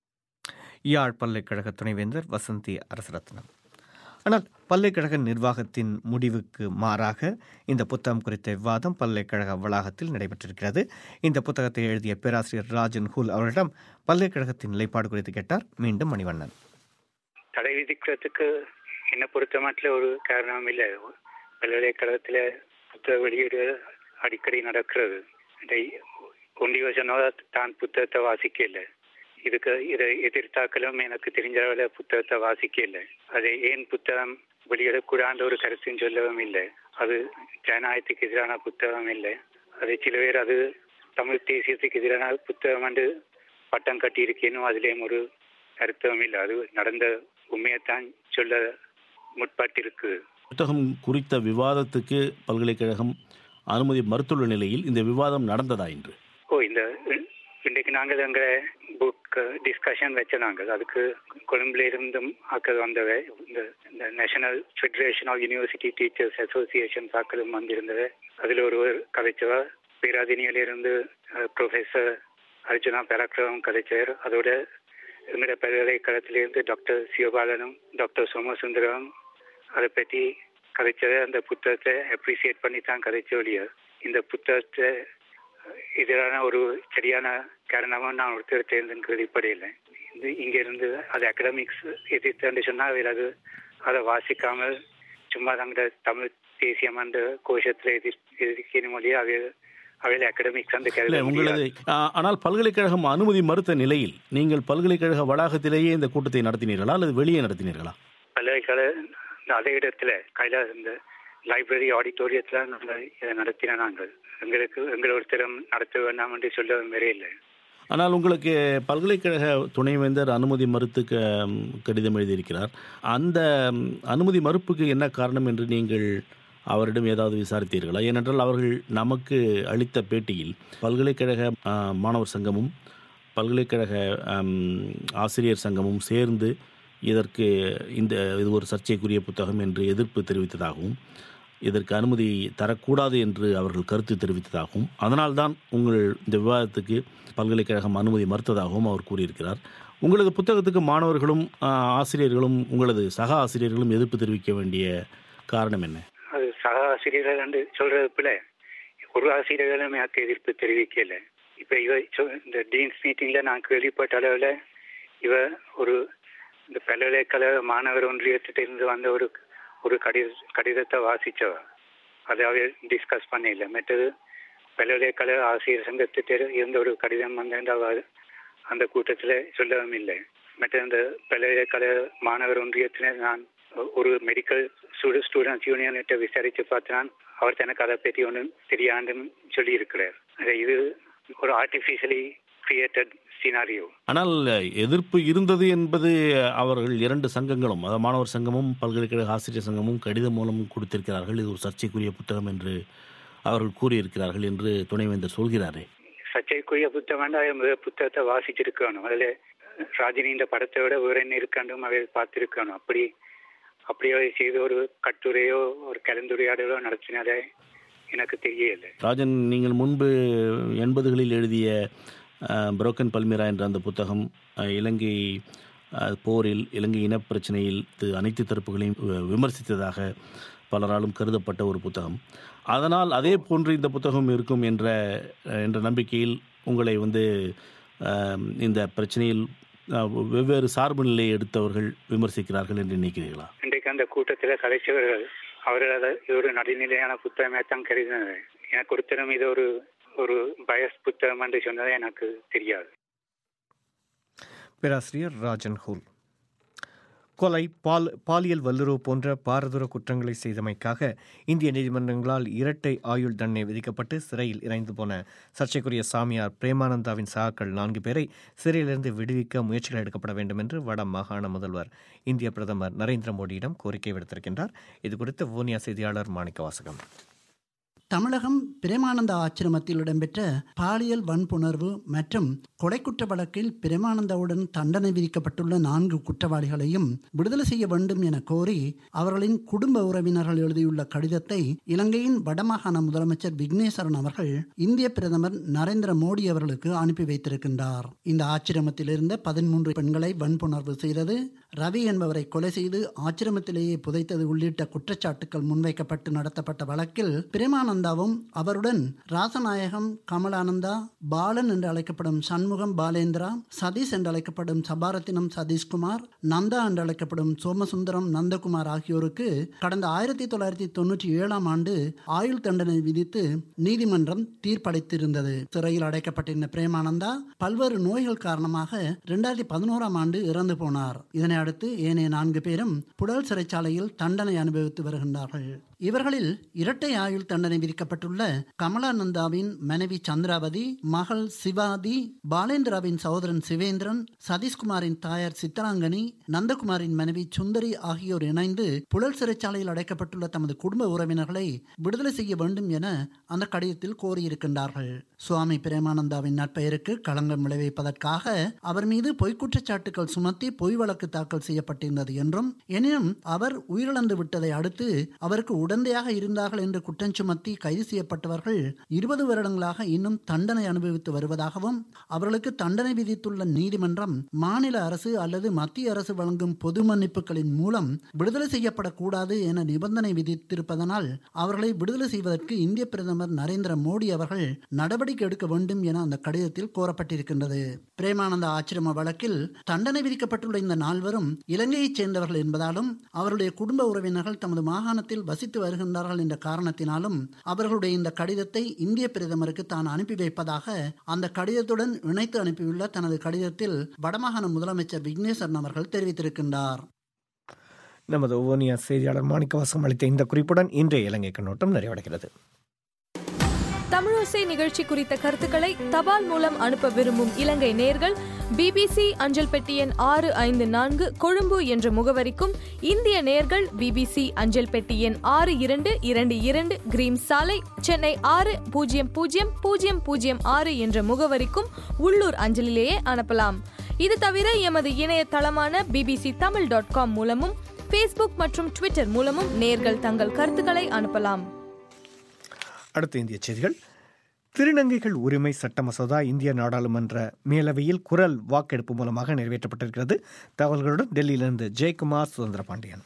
யாழ் பல்கலைக்கழக துணைவேந்தர் வசந்தி அரசரத்னம் ஆனால் பல்கலைக்கழக நிர்வாகத்தின் முடிவுக்கு மாறாக இந்த புத்தகம் குறித்த விவாதம் பல்கலைக்கழக வளாகத்தில் நடைபெற்றிருக்கிறது இந்த புத்தகத்தை எழுதிய பேராசிரியர் ராஜன் ஹூல் அவரிடம் பல்கலைக்கழகத்தின் நிலைப்பாடு குறித்து கேட்டார் மீண்டும் மணிவண்ணன் தடை விதிக்கிறதுக்கு என்ன பொறுத்த மட்டும் ஒரு காரணம் இல்லை பல்கலைக்கழகத்தில் புத்தக வெளியீடு அடிக்கடி நடக்கிறது இதை ஒன்றி வருஷம் தான் புத்தகத்தை வாசிக்கல இதுக்கு இதை எதிர்த்தாக்களும் எனக்கு தெரிஞ்ச அளவுல புத்தகத்தை வாசிக்கல அதை ஏன் புத்தகம் வெளியிடக்கூடாத ஒரு கருத்துன்னு சொல்லவும் இல்லை அது ஜனநாயகத்துக்கு எதிரான புத்தகம் இல்லை அதை சில பேர் அது தமிழ் தேசியத்துக்கு எதிரான புத்தகம் என்று பட்டம் கட்டியிருக்கேனும் அதுலேயும் ஒரு அர்த்தம் இல்லை அது நடந்த உண்மையைத்தான் சொல்ல முற்பட்டிருக்கு புத்தகம் குறித்த விவாதத்துக்கு பல்கலைக்கழகம் அனுமதி மறுத்துள்ள நிலையில் இந்த விவாதம் நடந்ததா என்று ஓ இந்த இ- இன்றைக்கு நாங்கள் எங்க புக் டிஸ்கஷன் வச்ச நாங்கள் அதுக்கு கொழும்புல இருந்தும் ஆக்கள் வந்தவை இந்த இந்த national federation of university teachers association ஆக்களும் வந்திருந்தவை அதில் ஒருவர் கதைச்சவா பேராதினியிலிருந்து ப்ரொஃபஸர் அர்ஜுனா பராக்கிரமம் கதைச்சார் அதோட எங்களோட பல்கலைக்கழகத்திலிருந்து டாக்டர் சிவபாலனும் டாக்டர் சோமசுந்தரம் அதை பற்றி கதைச்சதை அந்த புத்தகத்தை அப்ரிசியேட் பண்ணி தான் கதைச்ச ஒழிய இந்த புத்தகத்தை எதிரான ஒரு சரியான காரணமாக நான் ஒருத்தர் தேர்ந்தெடுக்க கேள்விப்படையில்லை இது இங்க இருந்து அது அகடமிக்ஸ் எதிர்த்து சொன்னால் அவர் அது அதை வாசிக்காமல் சும்மா தங்கிட்ட தமிழ் தேசியம் அந்த கோஷத்தில் எதிர் எதிர்க்கிற மொழியை அவை அவையில் அகடமிக்ஸ் அந்த இல்லை கருத உங்களது ஆ, ஆனால் பல்கலைக்கழகம் அனுமதி மறுத்த நிலையில் நீங்கள் பல்கலைக்கழக வளாகத்திலேயே இந்த கூட்டத்தை நடத்தினீர்களா அல்லது வெளியே நடத்தினீர்களா பல்கலைக்கழக இந்த அதே இடத்துல கையில இந்த லைப்ரரி ஆடிட்டோரியத்தில் நாங்கள் இதை நடத்தின நாங்கள் எங்களுக்கு எங்களை ஒருத்தரம் நடத்த வேண்டாம் என்று சொல்ல வேறே இல்லை ஆனால் உங்களுக்கு பல்கலைக்கழக துணைவேந்தர் அனுமதி மறுத்து க- கடிதம் எழுதியிருக்கிறார் அந்த ம், அனுமதி மறுப்புக்கு என்ன காரணம் என்று நீங்கள் அவரிடம் ஏதாவது விசாரித்தீர்களா ஏனென்றால் அவர்கள் நமக்கு அளித்த பேட்டியில் பல்கலைக்கழக ஆ, மாணவர் சங்கமும் பல்கலைக்கழக ஆம், ஆசிரியர் சங்கமும் சேர்ந்து இதற்கு இந்த இது ஒரு சர்ச்சைக்குரிய புத்தகம் என்று எதிர்ப்பு தெரிவித்ததாகவும் இதற்கு அனுமதி தரக்கூடாது என்று அவர்கள் கருத்து தெரிவித்ததாகவும் அதனால்தான் உங்கள் இந்த விவாதத்துக்கு பல்கலைக்கழகம் அனுமதி மறுத்ததாகவும் அவர் கூறியிருக்கிறார் உங்களது புத்தகத்துக்கு மாணவர்களும் ஆ, ஆசிரியர்களும் உங்களது சக ஆசிரியர்களும் எதிர்ப்பு தெரிவிக்க வேண்டிய காரணம் என்ன அது சக ஆசிரியர்கள் என்று சொல்றது பிள்ளை ஒரு ஆசிரியர்களும் எனக்கு எதிர்ப்பு தெரிவிக்கல இப்ப இவ சொ- இந்த டீன்ஸ் மீட்டிங்ல நான் கேள்விப்பட்ட அளவுல இவ ஒரு இந்த பல்கலைக்கழக மாணவர் ஒன்றியத்திட்ட இருந்து வந்த ஒரு ஒரு கடித கடிதத்தை வாசிச்சவ அதை அவ டிஸ்கஸ் பண்ணல மற்றது பல்கலைக்கழக ஆசிரியர் சங்கத்திட்ட இருந்த ஒரு கடிதம் வந்து அவ அந்த கூட்டத்தில் சொல்லவும் இல்லை மற்ற இந்த பல்கலைக்கழக மாணவர் ஒன்றியத்தில் நான் ஒரு மெடிக்கல் ஸ்டூடெண்ட் ஸ்டூடெண்ட்ஸ் யூனியன்கிட்ட விசாரித்து பார்த்தேன் அவர் தனக்கு அதை பற்றி ஒன்றும் தெரியாதுன்னு சொல்லி இருக்கிறார் இது ஒரு ஆர்டிஃபிஷியலி கிரியேட்டட் சினாரியோ ஆனால் எதிர்ப்பு இருந்தது என்பது அவர்கள் இரண்டு சங்கங்களும் அதாவது மாணவர் சங்கமும் பல்கலைக்கழக ஆசிரியர் சங்கமும் கடிதம் மூலம் கொடுத்திருக்கிறார்கள் இது ஒரு சர்ச்சைக்குரிய புத்தகம் என்று அவர்கள் கூறியிருக்கிறார்கள் என்று துணைவேந்தர் சொல்கிறாரே சர்ச்சைக்குரிய புத்தகம் வேண்டாம் முதல் புத்தகத்தை வாசிச்சிருக்கணும் அதில் ராஜினின்ற படத்தை விட வேற என்ன இருக்காண்டும் அவை பார்த்திருக்கணும் அப்படி அப்படியே செய்து ஒரு கட்டுரையோ ஒரு கலந்துரையாடலோ நடத்தினதே எனக்கு தெரியல ராஜன் நீங்கள் முன்பு எண்பதுகளில் எழுதிய புரோக்கன் பல்மிரா என்ற அந்த புத்தகம் அஹ், இலங்கை அஹ், போரில் இலங்கை இனப்பிரச்சனையில் து- அனைத்து தரப்புகளையும் வி- விமர்சித்ததாக பலராலும் கருதப்பட்ட ஒரு புத்தகம் அதனால் அதே போன்று இந்த புத்தகம் இருக்கும் என்ற அஹ், என்ற நம்பிக்கையில் உங்களை வந்து அஹ், இந்த பிரச்சனையில் அஹ், வெவ்வேறு சார்பு நிலையை எடுத்தவர்கள் விமர்சிக்கிறார்கள் என்று நினைக்கிறீர்களா இன்றைக்கு அந்த கூட்டத்தில் கலைச்சவர்கள் அவர்கள் அதை இது ஒரு நடுநிலையான புத்தகமே தான் கருதினது எனக்கு ஒருத்தரும் இது ஒரு ஒரு பயஸ் புத்தகம் என்று சொன்னதே எனக்கு தெரியாது பேராசிரியர் ராஜன் ஹூல் கொலை பால் பாலியல் வல்லுறவு போன்ற பாரதூர குற்றங்களை செய்தமைக்காக இந்திய நீதிமன்றங்களால் இரட்டை ஆயுள் தண்டனை விதிக்கப்பட்டு சிறையில் இறைந்து போன சர்ச்சைக்குரிய சாமியார் பிரேமானந்தாவின் சகாக்கள் நான்கு பேரை சிறையிலிருந்து விடுவிக்க முயற்சிகள் எடுக்கப்பட வேண்டும் என்று வட மாகாண முதல்வர் இந்திய பிரதமர் நரேந்திர மோடியிடம் கோரிக்கை விடுத்திருக்கின்றார் இதுகுறித்து வூனியா செய்தியாளர் மாணிக்க வாசகம் தமிழகம் பிரேமானந்த ஆசிரமத்தில் இடம்பெற்ற பாலியல் வன்புணர்வு மற்றும் கொலைக்குற்ற வழக்கில் பிரேமானந்தாவுடன் தண்டனை விதிக்கப்பட்டுள்ள நான்கு குற்றவாளிகளையும் விடுதலை செய்ய வேண்டும் என கோரி அவர்களின் குடும்ப உறவினர்கள் எழுதியுள்ள கடிதத்தை இலங்கையின் வடமாகாண முதலமைச்சர் விக்னேஸ்வரன் அவர்கள் இந்திய பிரதமர் நரேந்திர மோடி அவர்களுக்கு அனுப்பி வைத்திருக்கின்றார் இந்த ஆச்சிரமத்தில் இருந்த பதிமூன்று பெண்களை வன்புணர்வு செய்தது ரவி என்பவரை கொலை செய்து ஆச்சிரமத்திலேயே புதைத்தது உள்ளிட்ட குற்றச்சாட்டுகள் முன்வைக்கப்பட்டு நடத்தப்பட்ட வழக்கில் பிரேமானந்தாவும் அவருடன் ராசநாயகம் கமலானந்தா பாலன் என்று அழைக்கப்படும் சண்முகம் பாலேந்திரா சதீஷ் என்று அழைக்கப்படும் சபாரத்தினம் சதீஷ்குமார் நந்தா என்று அழைக்கப்படும் சோமசுந்தரம் நந்தகுமார் ஆகியோருக்கு கடந்த ஆயிரத்தி தொள்ளாயிரத்தி தொண்ணூற்றி ஏழாம் ஆண்டு ஆயுள் தண்டனை விதித்து நீதிமன்றம் தீர்ப்பளித்திருந்தது சிறையில் அடைக்கப்பட்டிருந்த பிரேமானந்தா பல்வேறு நோய்கள் காரணமாக இரண்டாயிரத்தி பதினோராம் ஆண்டு இறந்து போனார் இதனை அடுத்து ஏனைய நான்கு பேரும் புழல் சிறைச்சாலையில் தண்டனை அனுபவித்து வருகின்றார்கள் இவர்களில் இரட்டை ஆயுள் தண்டனை விதிக்கப்பட்டுள்ள கமலானந்தாவின் மனைவி சந்திராவதி மகள் சிவாதி பாலேந்திராவின் சகோதரன் சிவேந்திரன் சதீஷ்குமாரின் தாயார் சித்தராங்கனி நந்தகுமாரின் மனைவி சுந்தரி ஆகியோர் இணைந்து புழல் சிறைச்சாலையில் அடைக்கப்பட்டுள்ள தமது குடும்ப உறவினர்களை விடுதலை செய்ய வேண்டும் என அந்த கடிதத்தில் கோரியிருக்கின்றார்கள் சுவாமி பிரேமானந்தாவின் நற்பெயருக்கு களங்கம் விளைவிப்பதற்காக அவர் மீது பொய்க்குற்றச்சாட்டுகள் சுமத்தி பொய் வழக்கு தாக்கல் செய்யப்பட்டிருந்தது என்றும் எனினும் அவர் உயிரிழந்து விட்டதை அடுத்து அவருக்கு உடல் உடந்தையாக இருந்தார்கள் என்று குற்றம் சுமத்தி கைது செய்யப்பட்டவர்கள் இருபது வருடங்களாக இன்னும் தண்டனை அனுபவித்து வருவதாகவும் அவர்களுக்கு தண்டனை விதித்துள்ள நீதிமன்றம் மாநில அரசு அல்லது மத்திய அரசு வழங்கும் பொது மன்னிப்புகளின் மூலம் விடுதலை செய்யப்படக்கூடாது என நிபந்தனை விதித்திருப்பதனால் அவர்களை விடுதலை செய்வதற்கு இந்திய பிரதமர் நரேந்திர மோடி அவர்கள் நடவடிக்கை எடுக்க வேண்டும் என அந்த கடிதத்தில் கோரப்பட்டிருக்கின்றது பிரேமானந்த ஆச்சிரம வழக்கில் தண்டனை விதிக்கப்பட்டுள்ள இந்த நால்வரும் இலங்கையைச் சேர்ந்தவர்கள் என்பதாலும் அவருடைய குடும்ப உறவினர்கள் தமது மாகாணத்தில் வசித்து வருகின்றார்கள் என்ற காரணத்தினாலும் அவர்களுடைய இந்த கடிதத்தை இந்திய பிரதமருக்கு தான் அனுப்பி வைப்பதாக அந்த கடிதத்துடன் இணைத்து அனுப்பியுள்ள தனது கடிதத்தில் வடமாகாண முதலமைச்சர் விக்னேஸ்வரன் அவர்கள் தெரிவித்திருக்கின்றார் நமது ஓனியா செய்தியாளர் மாணிக்கவாசம் அளித்த இந்த குறிப்புடன் இன்றைய இலங்கை கண்ணோட்டம் நிறைவடைகிறது தமிழோசை நிகழ்ச்சி குறித்த கருத்துக்களை தபால் மூலம் அனுப்ப விரும்பும் இலங்கை நேர்கள் பிபிசி அஞ்சல் பெட்டி எண் ஆறு ஐந்து நான்கு கொழும்பு என்ற முகவரிக்கும் இந்திய நேர்கள் பிபிசி அஞ்சல் பெட்டி எண் ஆறு இரண்டு இரண்டு இரண்டு கிரீம் சாலை சென்னை ஆறு பூஜ்ஜியம் பூஜ்ஜியம் பூஜ்ஜியம் பூஜ்ஜியம் ஆறு என்ற முகவரிக்கும் உள்ளூர் அஞ்சலிலேயே அனுப்பலாம் இது தவிர எமது இணையதளமான பிபிசி தமிழ் டாட் காம் மூலமும் ஃபேஸ்புக் மற்றும் ட்விட்டர் மூலமும் நேர்கள் தங்கள் கருத்துக்களை அனுப்பலாம் அடுத்த இந்திய செய்திகள் திருநங்கைகள் உரிமை சட்ட மசோதா இந்திய நாடாளுமன்ற மேலவையில் குரல் வாக்கெடுப்பு மூலமாக நிறைவேற்றப்பட்டிருக்கிறது தகவல்களுடன் டெல்லியிலிருந்து ஜெயக்குமார் சுதந்திர பாண்டியன்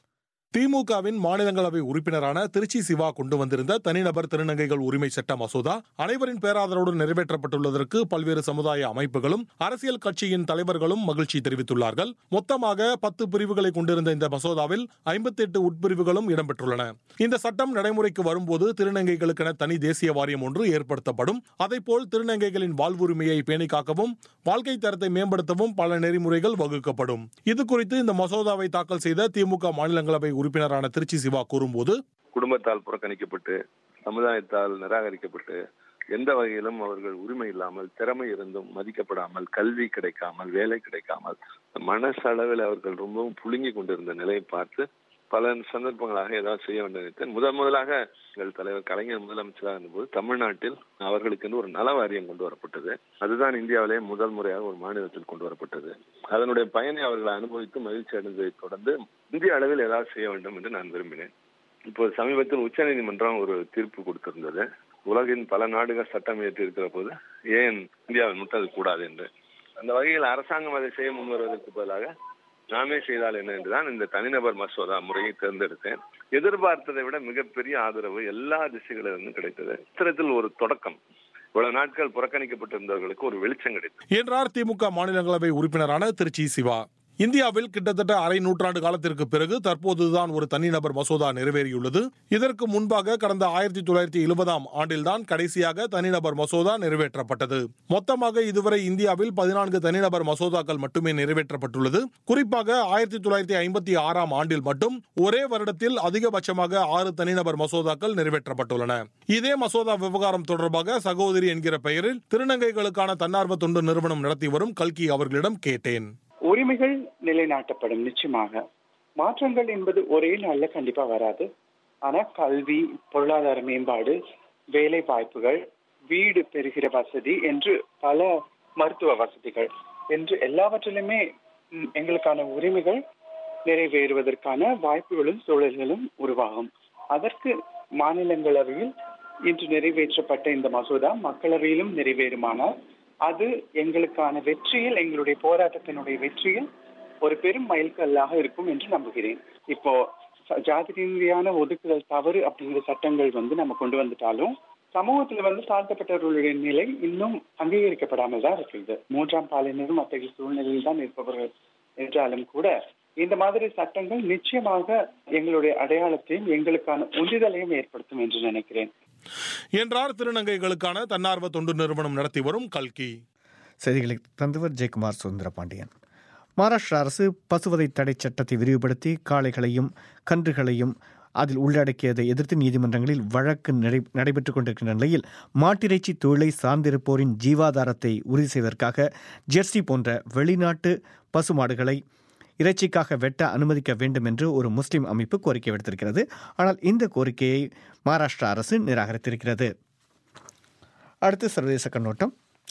திமுகவின் மாநிலங்களவை உறுப்பினரான திருச்சி சிவா கொண்டு வந்திருந்த தனிநபர் திருநங்கைகள் உரிமை சட்ட மசோதா அனைவரின் பேராதரவோடு நிறைவேற்றப்பட்டுள்ளதற்கு பல்வேறு சமுதாய அமைப்புகளும் அரசியல் கட்சியின் தலைவர்களும் மகிழ்ச்சி தெரிவித்துள்ளார்கள் மொத்தமாக பத்து பிரிவுகளை கொண்டிருந்த இந்த மசோதாவில் ஐம்பத்தி எட்டு உட்பிரிவுகளும் இடம்பெற்றுள்ளன இந்த சட்டம் நடைமுறைக்கு வரும்போது திருநங்கைகளுக்கென தனி தேசிய வாரியம் ஒன்று ஏற்படுத்தப்படும் அதைப்போல் திருநங்கைகளின் வாழ்வுரிமையை பேணி காக்கவும் வாழ்க்கை தரத்தை மேம்படுத்தவும் பல நெறிமுறைகள் வகுக்கப்படும் இது குறித்து இந்த மசோதாவை தாக்கல் செய்த திமுக மாநிலங்களவை உறுப்பினரான திருச்சி சிவா கூறும்போது குடும்பத்தால் புறக்கணிக்கப்பட்டு சமுதாயத்தால் நிராகரிக்கப்பட்டு எந்த வகையிலும் அவர்கள் உரிமை இல்லாமல் திறமை இருந்தும் மதிக்கப்படாமல் கல்வி கிடைக்காமல் வேலை கிடைக்காமல் மனசளவில் அவர்கள் ரொம்பவும் புழுங்கி கொண்டிருந்த நிலையை பார்த்து பல சந்தர்ப்பங்களாக ஏதாவது செய்ய வேண்டும் நினைத்தேன் முதல் முதலாக எங்கள் தலைவர் கலைஞர் முதலமைச்சராக இருந்தபோது தமிழ்நாட்டில் அவர்களுக்கு ஒரு நல வாரியம் கொண்டு வரப்பட்டது அதுதான் இந்தியாவிலே முதல் முறையாக ஒரு மாநிலத்தில் கொண்டு வரப்பட்டது அதனுடைய பயனை அவர்கள் அனுபவித்து மகிழ்ச்சி அடைந்ததை தொடர்ந்து இந்திய அளவில் ஏதாவது செய்ய வேண்டும் என்று நான் விரும்பினேன் இப்போ சமீபத்தில் உச்சநீதிமன்றம் ஒரு தீர்ப்பு கொடுத்திருந்தது உலகின் பல நாடுகள் சட்டம் இயற்றி இருக்கிற போது ஏன் இந்தியாவில் மட்டும் அது கூடாது என்று அந்த வகையில் அரசாங்கம் அதை செய்ய முன்வருவதற்கு பதிலாக நாமே செய்தால் என்ன என்றுதான் இந்த தனிநபர் மசோதா முறையை தேர்ந்தெடுத்தேன் எதிர்பார்த்ததை விட மிகப்பெரிய ஆதரவு எல்லா திசைகளிலிருந்தும் கிடைத்தது சித்திரத்தில் ஒரு தொடக்கம் இவ்வளவு நாட்கள் புறக்கணிக்கப்பட்டிருந்தவர்களுக்கு ஒரு வெளிச்சம் கிடைத்தது என்றார் திமுக மாநிலங்களவை உறுப்பினரான திருச்சி சிவா இந்தியாவில் கிட்டத்தட்ட அரை நூற்றாண்டு காலத்திற்கு பிறகு தற்போதுதான் ஒரு தனிநபர் மசோதா நிறைவேறியுள்ளது இதற்கு முன்பாக கடந்த ஆயிரத்தி தொள்ளாயிரத்தி எழுபதாம் ஆண்டில்தான் கடைசியாக தனிநபர் மசோதா நிறைவேற்றப்பட்டது மொத்தமாக இதுவரை இந்தியாவில் பதினான்கு தனிநபர் மசோதாக்கள் மட்டுமே நிறைவேற்றப்பட்டுள்ளது குறிப்பாக ஆயிரத்தி தொள்ளாயிரத்தி ஐம்பத்தி ஆறாம் ஆண்டில் மட்டும் ஒரே வருடத்தில் அதிகபட்சமாக ஆறு தனிநபர் மசோதாக்கள் நிறைவேற்றப்பட்டுள்ளன இதே மசோதா விவகாரம் தொடர்பாக சகோதரி என்கிற பெயரில் திருநங்கைகளுக்கான தன்னார்வ தொண்டு நிறுவனம் நடத்தி வரும் கல்கி அவர்களிடம் கேட்டேன் உரிமைகள் நிலைநாட்டப்படும் நிச்சயமாக மாற்றங்கள் என்பது ஒரே நாள்ல கண்டிப்பா வராது ஆனா கல்வி பொருளாதார மேம்பாடு வேலை வாய்ப்புகள் வீடு பெறுகிற வசதி என்று பல மருத்துவ வசதிகள் என்று எல்லாவற்றிலுமே ம், எங்களுக்கான உரிமைகள் நிறைவேறுவதற்கான வாய்ப்புகளும் சூழல்களும் உருவாகும் அதற்கு மாநிலங்களவையில் இன்று நிறைவேற்றப்பட்ட இந்த மசோதா மக்களவையிலும் நிறைவேறுமானால் அது எங்களுக்கான வெற்றியில் எங்களுடைய போராட்டத்தினுடைய வெற்றியில் ஒரு பெரும் மைல்கல்லாக இருக்கும் என்று நம்புகிறேன் இப்போ ச- ஜாதி ரீதியான ஒதுக்குதல் தவறு அப்படிங்கிற சட்டங்கள் வந்து நம்ம கொண்டு வந்துட்டாலும் சமூகத்துல வந்து தாழ்த்தப்பட்டவர்களுடைய நிலை இன்னும் அங்கீகரிக்கப்படாமல் தான் இருக்குது மூன்றாம் பாலினரும் அத்தகைய சூழ்நிலையில் தான் இருப்பவர்கள் என்றாலும் கூட இந்த மாதிரி சட்டங்கள் நிச்சயமாக எங்களுடைய அடையாளத்தையும் எங்களுக்கான உந்துதலையும் ஏற்படுத்தும் என்று நினைக்கிறேன் என்றார் திருநங்கைகளுக்கான தன்னார்வ தொண்டு நிறுவனம் நடத்தி வரும் கல்கி செய்திகளை தந்தவர் ஜெயக்குமார் சுந்தர பாண்டியன் மகாராஷ்டிரா அரசு பசுவதை தடை சட்டத்தை விரிவுபடுத்தி காளைகளையும் கன்றுகளையும் அதில் உள்ளடக்கியதை எதிர்த்து நீதிமன்றங்களில் வழக்கு நடை நடைபெற்றுக் கொண்டிருக்கின்ற நிலையில் மாட்டிறைச்சி தொழிலை சார்ந்திருப்போரின் ஜீவாதாரத்தை உறுதி செய்வதற்காக ஜெர்சி போன்ற வெளிநாட்டு பசுமாடுகளை இறைச்சிக்காக வெட்ட அனுமதிக்க வேண்டும் என்று ஒரு முஸ்லிம் அமைப்பு கோரிக்கை விடுத்திருக்கிறது ஆனால் இந்த கோரிக்கையை மகாராஷ்டிரா அரசு நிராகரித்திருக்கிறது அடுத்து சர்வதேச கண்ணோட்டம்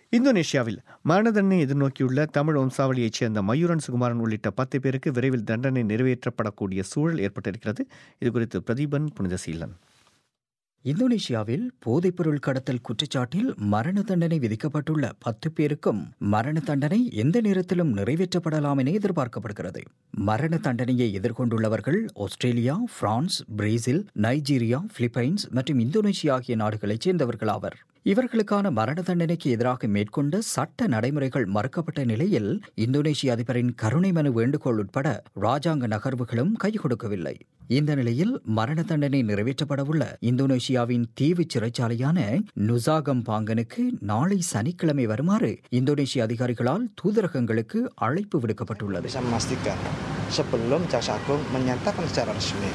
இந்தோனேஷியாவில் மரண தண்டனை எதிர்நோக்கியுள்ள தமிழ் வம்சாவளியைச் சேர்ந்த மயூரன் சுகுமாரன் உள்ளிட்ட பத்து பேருக்கு விரைவில் தண்டனை நிறைவேற்றப்படக்கூடிய சூழல் ஏற்பட்டிருக்கிறது இதுகுறித்து பிரதீபன் புனிதசீலன் இந்தோனேஷியாவில் போதைப்பொருள் கடத்தல் குற்றச்சாட்டில் மரண தண்டனை விதிக்கப்பட்டுள்ள பத்து பேருக்கும் மரண தண்டனை எந்த நேரத்திலும் நிறைவேற்றப்படலாம் என எதிர்பார்க்கப்படுகிறது மரண தண்டனையை எதிர்கொண்டுள்ளவர்கள் Australia France Brazil Nigeria Philippines மற்றும் இந்தோனேஷியா ஆகிய நாடுகளைச் சேர்ந்தவர்கள் ஆவர் இவர்களுக்கான மரண தண்டனைக்கு எதிராக மேற்கொண்ட சட்ட நடைமுறைகள் மறுக்கப்பட்ட நிலையில் இந்தோனேஷிய அதிபரின் கருணை மனு வேண்டுகோள் உட்பட ராஜாங்க நகர்வுகளும் கை கொடுக்கவில்லை இந்த நிலையில் மரண தண்டனை நிறைவேற்றப்படவுள்ள இந்தோனேஷியாவின் தீவு சிறைச்சாலையான நுசாகம் பாங்கனுக்கு நாளை சனிக்கிழமை வருமாறு இந்தோனேஷிய அதிகாரிகளால் தூதரகங்களுக்கு அழைப்பு விடுக்கப்பட்டுள்ளது bisa memastikan sebelum jaksa agung menyatakan secara resmi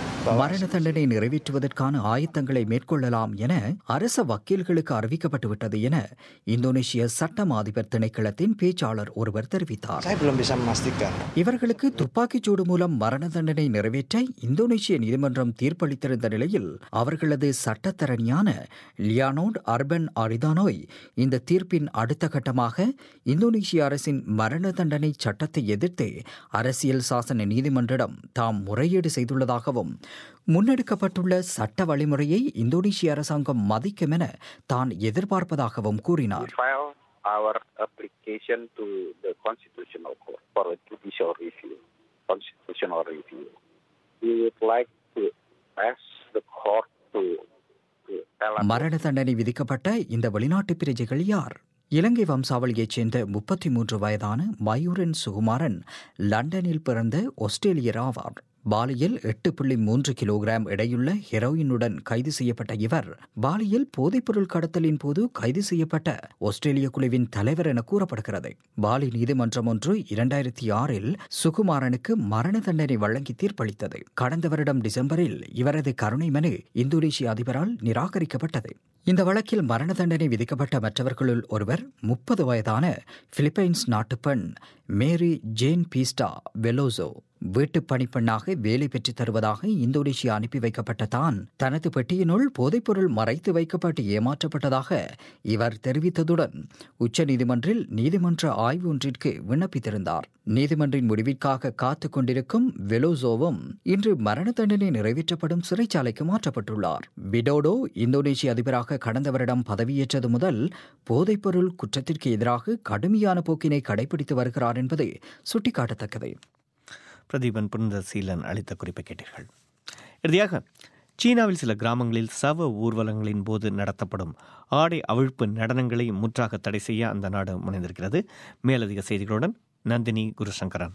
மரண தண்டனை நிறைவேற்றுவதற்கான ஆயத்தங்களை மேற்கொள்ளலாம் என அரச வக்கீல்களுக்கு அறிவிக்கப்பட்டுவிட்டது என இந்தோனேஷிய சட்டம் அதிபர் திணைக்களத்தின் பேச்சாளர் ஒருவர் தெரிவித்தார் saya belum bisa memastikan இவர்களுக்கு துப்பாக்கிச்சூடு மூலம் மரண தண்டனை நிறைவேற்ற இந்தோனேஷிய நீதிமன்றம் தீர்ப்பளித்திருந்த நிலையில் அவர்களது சட்டத்தரணியான லியானோட் அர்பன் அரிதானோய் இந்த தீர்ப்பின் அடுத்த கட்டமாக இந்தோனேஷிய அரசின் மரண தண்டனை சட்டத்தை எதிர்த்து அரசியல் சாசன நீதிமன்றிடம் தாம் முறையீடு செய்துள்ளதாகவும் முன்னெடுக்கப்பட்டுள்ள சட்ட வழிமுறையை இந்தோனேஷிய அரசாங்கம் மதிக்கும் என தான் எதிர்பார்ப்பதாகவும் கூறினார் file our application to the Constitutional Court for a judicial review, constitutional review. We would like to ask the court to, to elaborate மரண தண்டனை விதிக்கப்பட்ட இந்த வெளிநாட்டு பிரஜைகள் யார் இலங்கை வம்சாவளியைச் சேர்ந்த முப்பத்தி மூன்று வயதான மயூரன் சுகுமாரன் லண்டனில் பிறந்த ஆஸ்திரேலியர் ஆவார் பாலியில் எட்டு புள்ளி மூன்று கிலோகிராம் எடையுள்ள ஹெரோயினுடன் கைது செய்யப்பட்ட இவர் பாலியில் போதைப்பொருள் கடத்தலின் போது கைது செய்யப்பட்ட ஆஸ்திரேலிய குழுவின் தலைவர் என கூறப்படுகிறது பாலி நீதிமன்றம் ஒன்று இரண்டாயிரத்தி ஆறில் சுகுமாரனுக்கு மரண தண்டனை வழங்கி தீர்ப்பளித்தது கடந்த வருடம் டிசம்பரில் இவரது கருணை மனு இந்தோனேஷிய அதிபரால் நிராகரிக்கப்பட்டது இந்த வழக்கில் மரண தண்டனை விதிக்கப்பட்ட மற்றவர்களுள் ஒருவர் முப்பது வயதான பிலிப்பைன்ஸ் நாட்டு பெண் மேரி ஜேன் பீஸ்டா வெலோசோ வீட்டுப் பணிப்பெண்ணாக வேலை பெற்றுத் தருவதாக இந்தோனேஷியா அனுப்பி வைக்கப்பட்ட தான் தனது பெட்டியினுள் போதைப்பொருள் மறைத்து வைக்கப்பட்டு ஏமாற்றப்பட்டதாக இவர் தெரிவித்ததுடன் உச்சநீதிமன்றில் நீதிமன்ற ஆய்வு ஒன்றிற்கு விண்ணப்பித்திருந்தார் நீதிமன்றின் முடிவிற்காக காத்துக் கொண்டிருக்கும் வெலோசோவும் இன்று மரண தண்டனை நிறைவேற்றப்படும் சிறைச்சாலைக்கு மாற்றப்பட்டுள்ளார் விடோடோ இந்தோனேஷிய அதிபராக கடந்த வருடம் பதவியேற்றது முதல் போதைப்பொருள் குற்றத்திற்கு எதிராக கடுமையான போக்கினை கடைபிடித்து வருகிறார் என்பது சுட்டிக்காட்டத்தக்கது பிரதீபன் புனிதசீலன் அளித்த குறிப்பை கேட்டீர்கள் இறுதியாக சீனாவில் சில கிராமங்களில் சவ ஊர்வலங்களின் போது நடத்தப்படும் ஆடை அவிழ்ப்பு நடனங்களை முற்றாக தடை செய்ய அந்த நாடு முனைந்திருக்கிறது மேலதிக செய்திகளுடன் நந்தினி குருசங்கரன்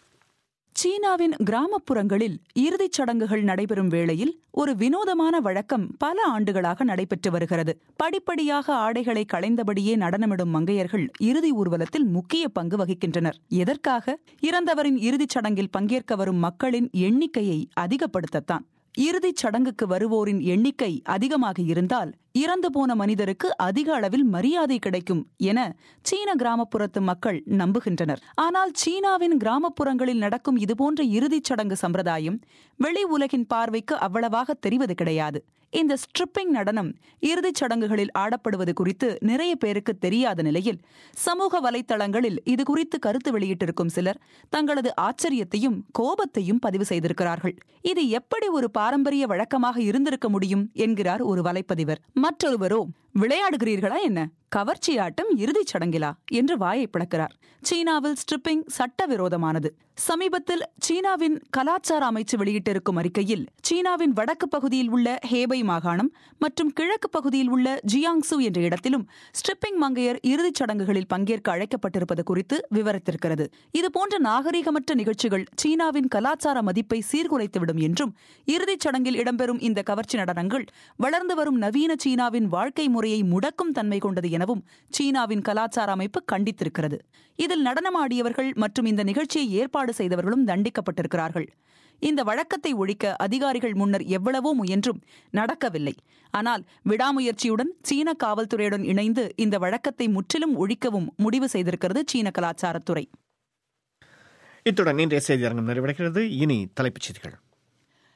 சீனாவின் கிராமப்புறங்களில் இறுதிச் சடங்குகள் நடைபெறும் வேளையில் ஒரு வினோதமான வழக்கம் பல ஆண்டுகளாக நடைபெற்று வருகிறது படிப்படியாக ஆடைகளை களைந்தபடியே நடனமிடும் மங்கையர்கள் இறுதி ஊர்வலத்தில் முக்கிய பங்கு வகிக்கின்றனர் எதற்காக இறந்தவரின் இறுதிச் சடங்கில் பங்கேற்க வரும் மக்களின் எண்ணிக்கையை அதிகப்படுத்தத்தான் இறுதிச் சடங்குக்கு வருவோரின் எண்ணிக்கை அதிகமாக இருந்தால் இறந்து போன மனிதருக்கு அதிக அளவில் மரியாதை கிடைக்கும் என சீன கிராமப்புறத்து மக்கள் நம்புகின்றனர் ஆனால் சீனாவின் கிராமப்புறங்களில் நடக்கும் இதுபோன்ற இறுதிச் சடங்கு சம்பிரதாயம் வெளி உலகின் பார்வைக்கு அவ்வளவாக தெரிவது கிடையாது இந்த ஸ்ட்ரிப்பிங் நடனம் இறுதிச் சடங்குகளில் ஆடப்படுவது குறித்து நிறைய பேருக்கு தெரியாத நிலையில் சமூக வலைத்தளங்களில் இது குறித்து கருத்து வெளியிட்டிருக்கும் சிலர் தங்களது ஆச்சரியத்தையும் கோபத்தையும் பதிவு செய்திருக்கிறார்கள் இது எப்படி ஒரு பாரம்பரிய வழக்கமாக இருந்திருக்க முடியும் என்கிறார் ஒரு வலைப்பதிவர் மற்றொருவரோ விளையாடுகிறீர்களா என்ன கவர்ச்சி ஆட்டம் இறுதிச் சடங்கிலா என்று வாயை பிளக்கிறார் சீனாவில் ஸ்ட்ரிப்பிங் சட்டவிரோதமானது சமீபத்தில் சீனாவின் கலாச்சார அமைச்சு வெளியிட்டிருக்கும் அறிக்கையில் சீனாவின் வடக்கு பகுதியில் உள்ள ஹேபை மாகாணம் மற்றும் கிழக்கு பகுதியில் உள்ள ஜியாங்சு என்ற இடத்திலும் ஸ்ட்ரிப்பிங் மங்கையர் இறுதிச் சடங்குகளில் பங்கேற்க அழைக்கப்பட்டிருப்பது குறித்து விவரித்திருக்கிறது இதுபோன்ற நாகரிகமற்ற நிகழ்ச்சிகள் சீனாவின் கலாச்சார மதிப்பை சீர்குலைத்துவிடும் என்றும் இறுதிச் சடங்கில் இடம்பெறும் இந்த கவர்ச்சி நடனங்கள் வளர்ந்து வரும் நவீன சீனாவின் வாழ்க்கை முறையை முடக்கும் தன்மை கொண்டது எனவும் சீனாவின் கலாச்சார அமைப்பு கண்டித்திருக்கிறது இதில் நடனமாடியவர்கள் மற்றும் இந்த நிகழ்ச்சியை ஏற்பாடு செய்தவர்களும் தண்டிக்கப்பட்டிருக்கிறார்கள் இந்த வழக்கத்தை ஒழிக்க அதிகாரிகள் முன்னர் எவ்வளவோ முயன்றும் நடக்கவில்லை ஆனால் விடாமுயற்சியுடன் சீன காவல்துறையுடன் இணைந்து இந்த வழக்கத்தை முற்றிலும் ஒழிக்கவும் முடிவு செய்திருக்கிறது சீன கலாச்சாரத்துறை இத்துடன் இன்றைய செய்தி அரங்கம் நிறைவடைகிறது இனி தலைப்புச் செய்திகள்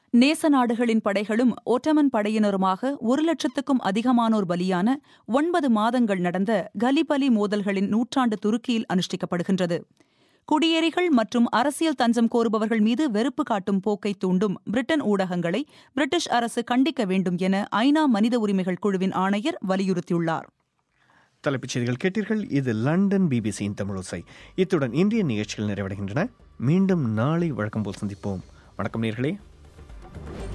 நேச நாடுகளின் படைகளும் ஒட்டமன் படையினருமாக ஒரு லட்சத்துக்கும் அதிகமானோர் பலியான ஒன்பது மாதங்கள் நடந்த கலிபலி மோதல்களின் நூற்றாண்டு துருக்கியில் அனுஷ்டிக்கப்படுகின்றது குடியேறிகள் மற்றும் அரசியல் தஞ்சம் கோருபவர்கள் மீது வெறுப்பு காட்டும் போக்கை தூண்டும் பிரிட்டன் ஊடகங்களை பிரிட்டிஷ் அரசு கண்டிக்க வேண்டும் என ஐநா மனித உரிமைகள் குழுவின் ஆணையர் வலியுறுத்தியுள்ளார் தலைப்புச் செய்திகள் கேட்டீர்கள் இது லண்டன் பிபிசியின் தமிழோசை இத்துடன் இந்திய நிகழ்ச்சிகள் நிறைவடைகின்றன மீண்டும் நாளை வழக்கம் போல் சந்திப்போம் வணக்கம் நேர்களே